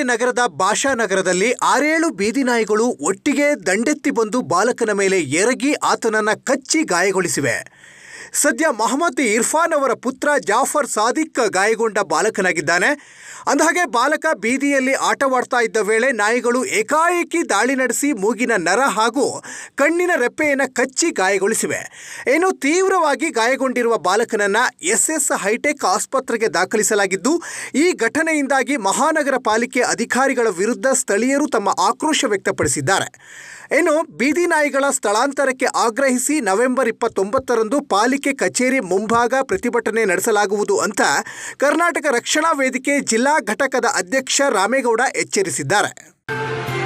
ನಗರದ ಭಾಷಾನಗರದಲ್ಲಿ ಆರೇಳು ಬೀದಿ ನಾಯಿಗಳು ಒಟ್ಟಿಗೆ ದಂಡೆತ್ತಿ ಬಂದು ಬಾಲಕನ ಮೇಲೆ ಎರಗಿ ಆತನನ್ನ ಕಚ್ಚಿ ಗಾಯಗೊಳಿಸಿವೆ ಸದ್ಯ ಮೊಹಮ್ಮದ್ ಇರ್ಫಾನ್ ಅವರ ಪುತ್ರ ಜಾಫರ್ ಸಾದಿಕ್ ಗಾಯಗೊಂಡ ಬಾಲಕನಾಗಿದ್ದಾನೆ ಅಂದಹಾಗೆ ಬಾಲಕ ಬೀದಿಯಲ್ಲಿ ಆಟವಾಡ್ತಾ ಇದ್ದ ವೇಳೆ ನಾಯಿಗಳು ಏಕಾಏಕಿ ದಾಳಿ ನಡೆಸಿ ಮೂಗಿನ ನರ ಹಾಗೂ ಕಣ್ಣಿನ ರೆಪ್ಪೆಯನ್ನು ಕಚ್ಚಿ ಗಾಯಗೊಳಿಸಿವೆ ಇನ್ನು ತೀವ್ರವಾಗಿ ಗಾಯಗೊಂಡಿರುವ ಬಾಲಕನನ್ನ ಎಸ್ಎಸ್ ಹೈಟೆಕ್ ಆಸ್ಪತ್ರೆಗೆ ದಾಖಲಿಸಲಾಗಿದ್ದು ಈ ಘಟನೆಯಿಂದಾಗಿ ಮಹಾನಗರ ಪಾಲಿಕೆ ಅಧಿಕಾರಿಗಳ ವಿರುದ್ಧ ಸ್ಥಳೀಯರು ತಮ್ಮ ಆಕ್ರೋಶ ವ್ಯಕ್ತಪಡಿಸಿದ್ದಾರೆ ಇನ್ನು ಬೀದಿ ನಾಯಿಗಳ ಸ್ಥಳಾಂತರಕ್ಕೆ ಆಗ್ರಹಿಸಿ ನವೆಂಬರ್ ಇಪ್ಪತ್ತೊಂಬತ್ತರಂದು ಪಾಲಿಕೆ ಕಚೇರಿ ಮುಂಭಾಗ ಪ್ರತಿಭಟನೆ ನಡೆಸಲಾಗುವುದು ಅಂತ ಕರ್ನಾಟಕ ರಕ್ಷಣಾ ವೇದಿಕೆ ಜಿಲ್ಲಾ ಘಟಕದ ಅಧ್ಯಕ್ಷ ರಾಮೇಗೌಡ ಎಚ್ಚರಿಸಿದ್ದಾರೆ